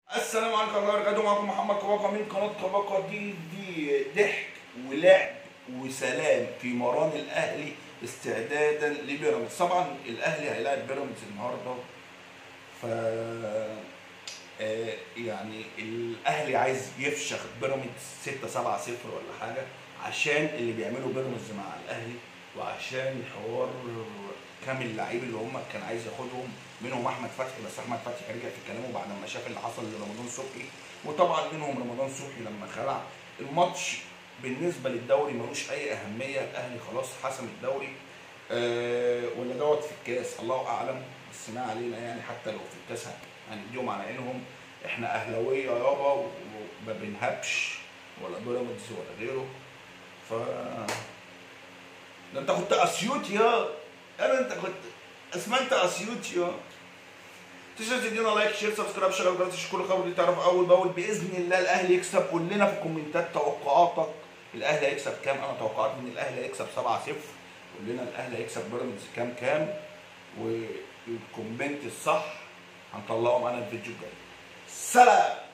السلام عليكم ورحمه الله وبركاته معكم محمد كباقه من قناه كباقه دي دي ضحك ولعب وسلام في مران الاهلي استعدادا لبيراميدز طبعا الاهلي هيلاعب بيراميدز النهارده ف آه، يعني الاهلي عايز يفشخ بيراميدز 6 7 0 ولا حاجه عشان اللي بيعمله بيراميدز مع الاهلي وعشان حوار كام اللعيب اللي هم كان عايز ياخدهم منهم احمد فتحي بس احمد فتحي رجع في كلامه بعد ما شاف اللي حصل لرمضان صبحي وطبعا منهم رمضان صبحي لما خلع الماتش بالنسبه للدوري ملوش اي اهميه الاهلي خلاص حسم الدوري أه ولا دوت في الكاس الله اعلم بس ما علينا يعني حتى لو في الكاس هنديهم على عينهم احنا اهلاويه يابا وما بنهبش ولا بيراميدز ولا غيره ف ده انت كنت اسيوط يا انا انت كنت اسمنت اسيوط يا تشترك تدينا لايك شير سبسكرايب شغل جرس كل خبر دي تعرف اول باول باذن الله الاهلي يكسب قول لنا في الكومنتات توقعاتك الاهلي هيكسب كام انا توقعاتي ان الاهلي هيكسب 7 0 قول لنا الاهلي هيكسب بيراميدز كام كام والكومنت الصح هنطلعه معانا الفيديو الجاي سلام